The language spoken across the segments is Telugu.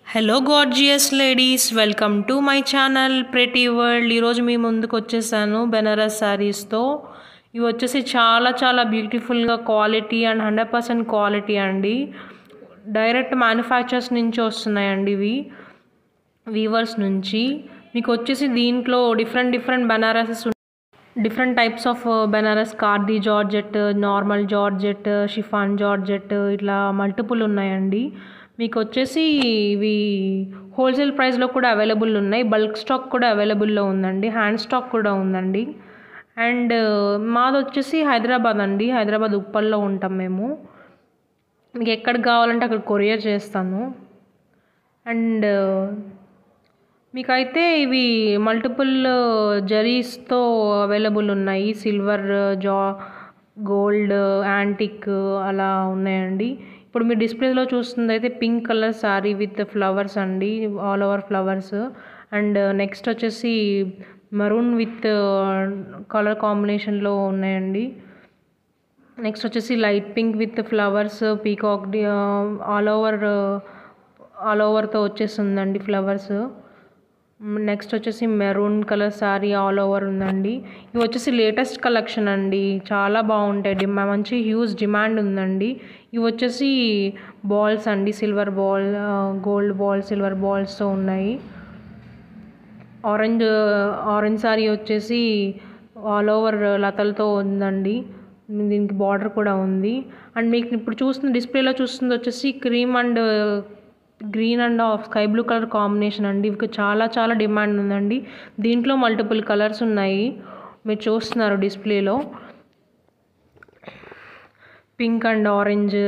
hello gorgeous ladies welcome to my channel pretty world ఈరోజు మీ ముందుకు వచ్చేసాను బెనారస్ శారీస్తో ఇవి వచ్చేసి చాలా చాలా బ్యూటిఫుల్గా quality and hundred percent quality అండి డైరెక్ట్ మ్యానుఫ్యాక్చర్స్ నుంచి వస్తున్నాయండి ఇవి వీవర్స్ నుంచి మీకు వచ్చేసి దీంట్లో డిఫరెంట్ డిఫరెంట్ బెనారసెస్ డిఫరెంట్ టైప్స్ ఆఫ్ బెనారస్ కార్ది georgette normal georgette chiffon georgette ఇట్లా మల్టిపుల్ ఉన్నాయండి మీకు వచ్చేసి ఇవి హోల్సేల్ ప్రైస్లో కూడా అవైలబుల్ ఉన్నాయి బల్క్ స్టాక్ కూడా అవైలబుల్లో ఉందండి హ్యాండ్ స్టాక్ కూడా ఉందండి అండ్ మాది వచ్చేసి హైదరాబాద్ అండి హైదరాబాద్ ఉప్పల్లో ఉంటాం మేము మీకు ఎక్కడికి కావాలంటే అక్కడ కొరియర్ చేస్తాను అండ్ మీకైతే ఇవి మల్టిపుల్ జరీస్తో అవైలబుల్ ఉన్నాయి సిల్వర్ జా గోల్డ్ యాంటిక్ అలా ఉన్నాయండి ఇప్పుడు మీరు డిస్ప్లేలో చూస్తుంది అయితే pink colour sari with flowers అండి all over flowers and next వచ్చేసి మరూన్ విత్ కలర్ కాంబినేషన్లో ఉన్నాయండి నెక్స్ట్ వచ్చేసి light pink with flowers peacock all over all ఓవర్తో వచ్చేస్తుందండి ఫ్లవర్స్ నెక్స్ట్ వచ్చేసి maroon colour sari all over ఉందండి ఇవి వచ్చేసి లేటెస్ట్ కలెక్షన్ అండి చాలా బాగుంటాయి డిమా మంచి హ్యూజ్ డిమాండ్ ఉందండి ఇవి వచ్చేసి బాల్స్ అండి silver ball gold ball silver బాల్స్తో ఉన్నాయి ఆరెంజ్ ఆరెంజ్ శారీ వచ్చేసి ఆల్ ఓవర్ లతలతో ఉందండి దీనికి బార్డర్ కూడా ఉంది అండ్ మీకు ఇప్పుడు చూస్తున్న డిస్ప్లేలో చూస్తుంది వచ్చేసి cream and green and sky blue colour combination అండి ఇవి చాలా చాలా డిమాండ్ ఉందండి దీంట్లో మల్టిపుల్ కలర్స్ ఉన్నాయి మీరు చూస్తున్నారు డిస్ప్లేలో పింక్ అండ్ ఆరెంజ్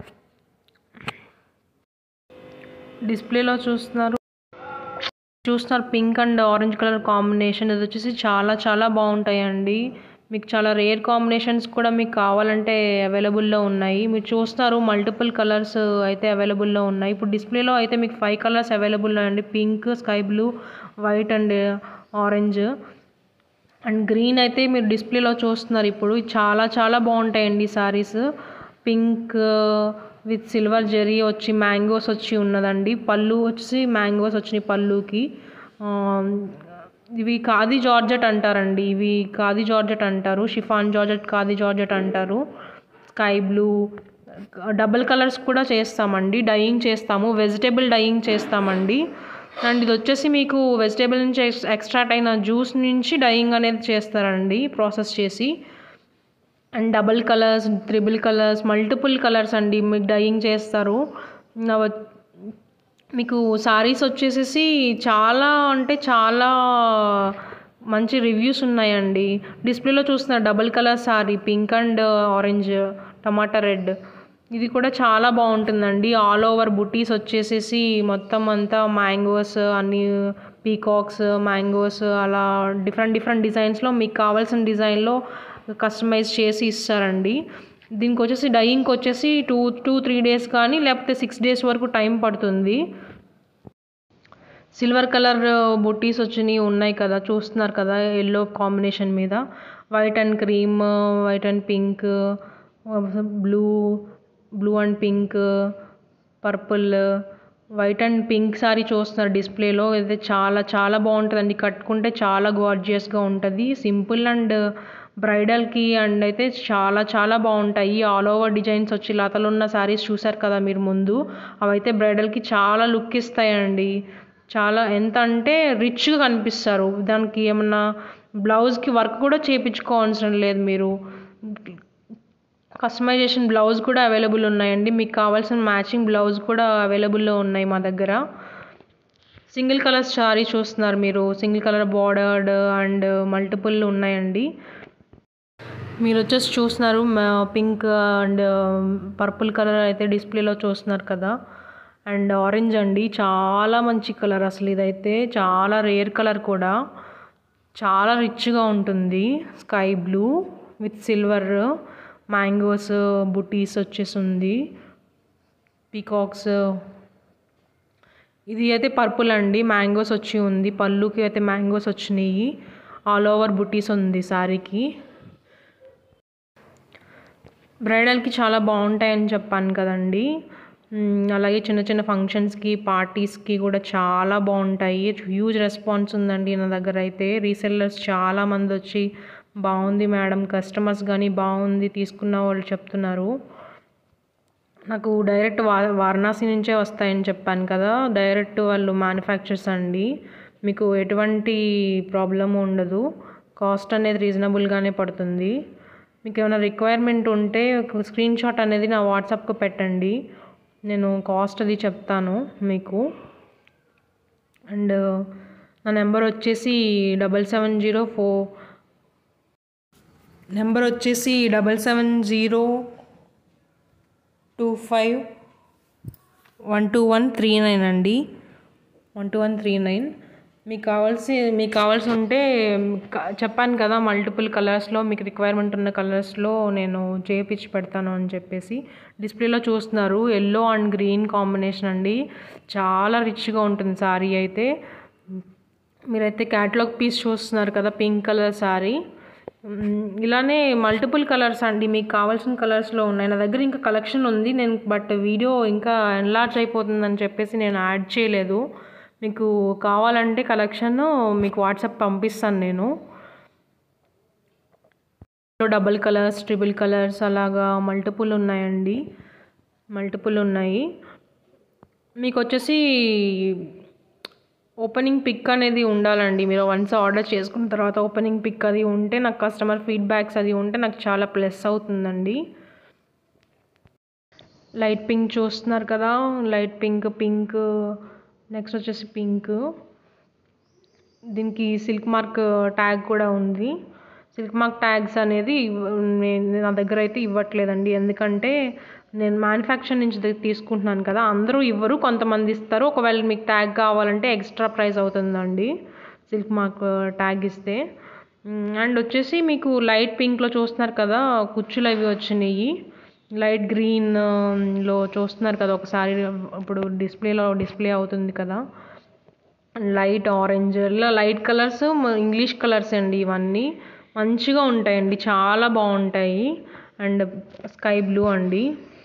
డిస్ప్లేలో చూస్తున్నారు చూస్తున్నారు pink and orange colour combination ఇది వచ్చేసి చాలా చాలా బాగుంటాయండి మీకు చాలా రేర్ కాంబినేషన్స్ కూడా మీకు కావాలంటే అవైలబుల్లో ఉన్నాయి మీరు చూస్తున్నారు మల్టిపుల్ కలర్స్ అయితే అవైలబుల్లో ఉన్నాయి ఇప్పుడు డిస్ప్లేలో అయితే మీకు ఫైవ్ కలర్స్ అవైలబుల్లో అండి pink sky blue white and orange and green అయితే మీరు డిస్ప్లేలో చూస్తున్నారు ఇప్పుడు చాలా చాలా బాగుంటాయండి saris pink with silver zari వచ్చి మ్యాంగోస్ వచ్చి ఉన్నదండి పళ్ళు వచ్చి మ్యాంగోస్ వచ్చినాయి పళ్ళుకి ఇవి ఖాదీ జార్జెట్ అంటారండి ఇవి ఖాదీ జార్జెట్ అంటారు షిఫాన్ జార్జెట్ ఖాదీ జార్జెట్ అంటారు స్కై బ్లూ డబుల్ కలర్స్ కూడా చేస్తామండి డయింగ్ చేస్తాము వెజిటేబుల్ డయింగ్ చేస్తామండి అండ్ ఇది వచ్చేసి మీకు వెజిటేబుల్ నుంచి ఎక్స్ట్రాక్ట్ అయిన జ్యూస్ నుంచి డయింగ్ అనేది చేస్తారండి ప్రాసెస్ చేసి and double colours triple colours multiple colours అండి మీకు డయింగ్ చేస్తారు మీకు సారీస్ వచ్చేసేసి చాలా అంటే చాలా మంచి రివ్యూస్ ఉన్నాయండి డిస్ప్లేలో చూస్తున్న double colour sari pink and orange టమాటా రెడ్ ఇది కూడా చాలా బాగుంటుందండి ఆల్ ఓవర్ బుటీస్ వచ్చేసేసి మొత్తం అంతా మ్యాంగోస్ అన్ని పీకాక్స్ మ్యాంగోస్ అలా డిఫరెంట్ డిఫరెంట్ డిజైన్స్లో మీకు కావాల్సిన డిజైన్లో కస్టమైజ్ చేసి ఇస్తారండి దీనికి వచ్చేసి డయింగ్కి వచ్చేసి టూ టూ త్రీ డేస్ కానీ లేకపోతే సిక్స్ డేస్ వరకు టైం పడుతుంది సిల్వర్ కలర్ బుట్టీస్ వచ్చినాయి ఉన్నాయి కదా చూస్తున్నారు కదా ఎల్లో కాంబినేషన్ మీద white and cream white and pink blue blue and pink purple white and pink sari చూస్తున్నారు డిస్ప్లేలో ఇది చాలా చాలా బాగుంటుందండి కట్టుకుంటే చాలా గార్జియస్గా ఉంటుంది సింపుల్ అండ్ బ్రైడల్కి అండ్ అయితే చాలా చాలా బాగుంటాయి ఆల్ ఓవర్ డిజైన్స్ వచ్చి లతలు ఉన్న శారీస్ చూసారు కదా మీరు ముందు అవైతే బ్రైడల్కి చాలా లుక్ ఇస్తాయండి చాలా ఎంత అంటే రిచ్గా కనిపిస్తారు దానికి ఏమన్నా బ్లౌజ్కి వర్క్ కూడా చేయించుకోవాల్సిన లేదు మీరు కస్టమైజేషన్ బ్లౌజ్ కూడా అవైలబుల్ ఉన్నాయండి మీకు కావాల్సిన మ్యాచింగ్ బ్లౌజ్ కూడా అవైలబుల్లో ఉన్నాయి మా దగ్గర సింగిల్ కలర్ శారీ చూస్తున్నారు మీరు single colour bordered and multiple ఉన్నాయండి మీరు వచ్చేసి చూస్తున్నారు పింక్ అండ్ పర్పుల్ కలర్ అయితే డిస్ప్లేలో చూస్తున్నారు కదా అండ్ ఆరెంజ్ అండి చాలా మంచి కలర్ అసలు ఇదైతే చాలా రేర్ కలర్ కూడా చాలా రిచ్గా ఉంటుంది sky blue with silver mangoes బుటీస్ వచ్చేసింది పీకాక్స్ ఇది అయితే పర్పుల్ అండి మ్యాంగోస్ వచ్చి ఉంది పళ్ళుకి అయితే మ్యాంగోస్ వచ్చినాయి ఆల్ ఓవర్ బుటీస్ ఉంది శారీకి బ్రైడల్కి చాలా బాగుంటాయని చెప్పాను కదండి మ్, అలాగే చిన్న చిన్న ఫంక్షన్స్కి పార్టీస్కి కూడా చాలా బాగుంటాయి హ్యూజ్ రెస్పాన్స్ ఉందండి నా దగ్గర అయితే రీసెల్లర్స్ చాలా మంది వచ్చి బాగుంది మేడం కస్టమర్స్ కానీ బాగుంది తీసుకున్న వాళ్ళు చెప్తున్నారు నాకు డైరెక్ట్ వా వారణాసి నుంచే వస్తాయని చెప్పాను కదా డైరెక్ట్ వాళ్ళు మ్యానుఫ్యాక్చర్స్ అండి మీకు ఎటువంటి ప్రాబ్లమ్ ఉండదు కాస్ట్ అనేది రీజనబుల్గానే పడుతుంది మీకు ఏమైనా రిక్వైర్మెంట్ ఉంటే ఒక స్క్రీన్ షాట్ అనేది నా వాట్సాప్కి పెట్టండి నేను కాస్ట్ అది చెప్తాను మీకు అండ్ నా నెంబర్ వచ్చేసి double seven zero four number వచ్చేసి double seven zero two five one two one three nine అండి one two one three nine మీకు కావాల్సి మీకు కావాల్సి ఉంటే క- చెప్పాను కదా మల్టిపుల్ కలర్స్లో మీకు రిక్వైర్మెంట్ ఉన్న కలర్స్లో నేను చేపించి పెడతాను అని చెప్పేసి డిస్ప్లేలో చూస్తున్నారు ఎల్లో అండ్ గ్రీన్ కాంబినేషన్ అండి చాలా రిచ్గా ఉంటుంది శారీ అయితే మీరైతే క్యాటలాగ్ పీస్ చూస్తున్నారు కదా పింక్ కలర్ శారీ మ్, ఇలానే మల్టిపుల్ కలర్స్ అండి మీకు కావాల్సిన కలర్స్లో ఉన్నాయి నా దగ్గర ఇంకా కలెక్షన్ ఉంది నేను బట్ వీడియో ఇంకా ఎన్లార్జ్ అయిపోతుందని చెప్పేసి నేను యాడ్ చేయలేదు మీకు కావాలంటే కలెక్షన్ మీకు వాట్సాప్ పంపిస్తాను నేను డబుల్ కలర్స్ ట్రిపుల్ కలర్స్ అలాగా మల్టిపుల్ ఉన్నాయండి మల్టిపుల్ ఉన్నాయి మీకు వచ్చేసి ఓపెనింగ్ పిక్ అనేది ఉండాలండి మీరు వన్స్ ఆర్డర్ చేసుకున్న తర్వాత ఓపెనింగ్ పిక్ అది ఉంటే నాకు కస్టమర్ ఫీడ్బ్యాక్స్ అది ఉంటే నాకు చాలా ప్లస్ అవుతుందండి లైట్ పింక్ చూస్తున్నారు కదా లైట్ పింక్ పింక్ నెక్స్ట్ వచ్చేసి పింక్ దీనికి సిల్క్ మార్క్ ట్యాగ్ కూడా ఉంది సిల్క్ మార్క్ ట్యాగ్స్ అనేది ఇవ్వ- నేను నా దగ్గర అయితే ఇవ్వట్లేదండి ఎందుకంటే నేను మ్యానుఫ్యాక్చర్ నుంచి తీ- తీసుకుంటున్నాను కదా అందరూ ఇవ్వరు కొంతమంది ఇస్తారు ఒకవేళ మీకు ట్యాగ్ కావాలంటే ఎక్స్ట్రా ప్రైస్ అవుతుందండి సిల్క్ మార్క్ ట్యాగ్ ఇస్తే అండ్ వచ్చేసి మీకు లైట్ పింక్లో చూస్తున్నారు కదా కుచ్చులు అవి వచ్చినాయి లైట్ గ్రీన్ లో చూస్తున్నారు కదా ఒకసారి ఇప్పుడు డిస్ప్లేలో డిస్ప్లే అవుతుంది కదా లైట్ ఆరెంజ్ ఇలా లైట్ కలర్స్ ఇంగ్లీష్ కలర్స్ అండి ఇవన్నీ మంచిగా ఉంటాయండి చాలా బాగుంటాయి అండ్ స్కై బ్లూ అండి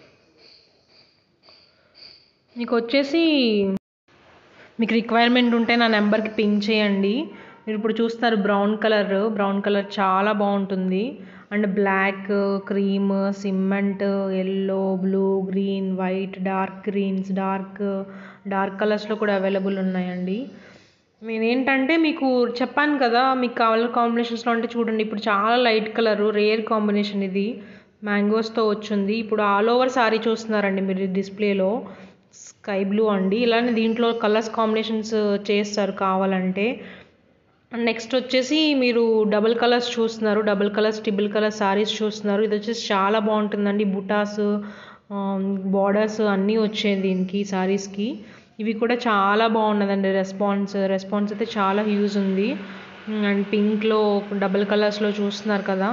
మీకు వచ్చేసి మీకు రిక్వైర్మెంట్ ఉంటే నా నెంబర్కి పింక్ చేయండి మీరు ఇప్పుడు చూస్తారు బ్రౌన్ కలర్ బ్రౌన్ కలర్ చాలా బాగుంటుంది and black cream cement yellow blue green white dark greens dark dark కలర్స్లో కూడా అవైలబుల్ ఉన్నాయండి నేను ఏంటంటే మీకు చెప్పాను కదా మీకు కావాల కాంబినేషన్స్లో అంటే చూడండి ఇప్పుడు చాలా లైట్ కలర్ రేర్ కాంబినేషన్ ఇది మ్యాంగోస్తో వచ్చింది ఇప్పుడు ఆల్ ఓవర్ సారీ చూస్తున్నారండి మీరు డిస్ప్లేలో స్కై బ్లూ అండి ఇలానే దీంట్లో కలర్స్ కాంబినేషన్స్ చేస్తారు కావాలంటే నెక్స్ట్ వచ్చేసి మీరు డబుల్ కలర్స్ చూస్తున్నారు double colours triple colour saris చూస్తున్నారు ఇది వచ్చేసి చాలా బాగుంటుందండి బుటాస్ బార్డర్స్ అన్నీ వచ్చాయి దీనికి సారీస్కి ఇవి కూడా చాలా బాగున్నదండి రెస్పాన్స్ రెస్పాన్స్ అయితే చాలా యూజ్ ఉంది అండ్ పింక్లో డబుల్ కలర్స్లో చూస్తున్నారు కదా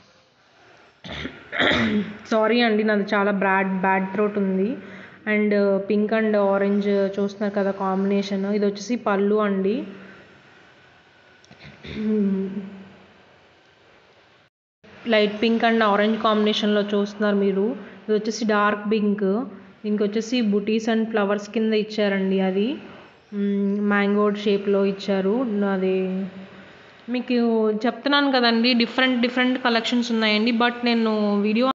సారీ అండి నాది చాలా బ్యాడ్ బ్యాడ్ థ్రోట్ ఉంది అండ్ పింక్ అండ్ ఆరెంజ్ చూస్తున్నారు కదా కాంబినేషన్ ఇది వచ్చేసి పళ్ళు అండి లైట్ పింక్ అండ్ ఆరెంజ్ కాంబినేషన్లో చూస్తున్నారు మీరు ఇది వచ్చేసి డార్క్ పింక్ దీనికి వచ్చేసి బుటీస్ అండ్ ఫ్లవర్స్ కింద ఇచ్చారండి అది మ్యాంగో షేప్లో ఇచ్చారు అది మీకు చెప్తున్నాను కదండి డిఫరెంట్ డిఫరెంట్ కలెక్షన్స్ ఉన్నాయండి బట్ నేను వీడియో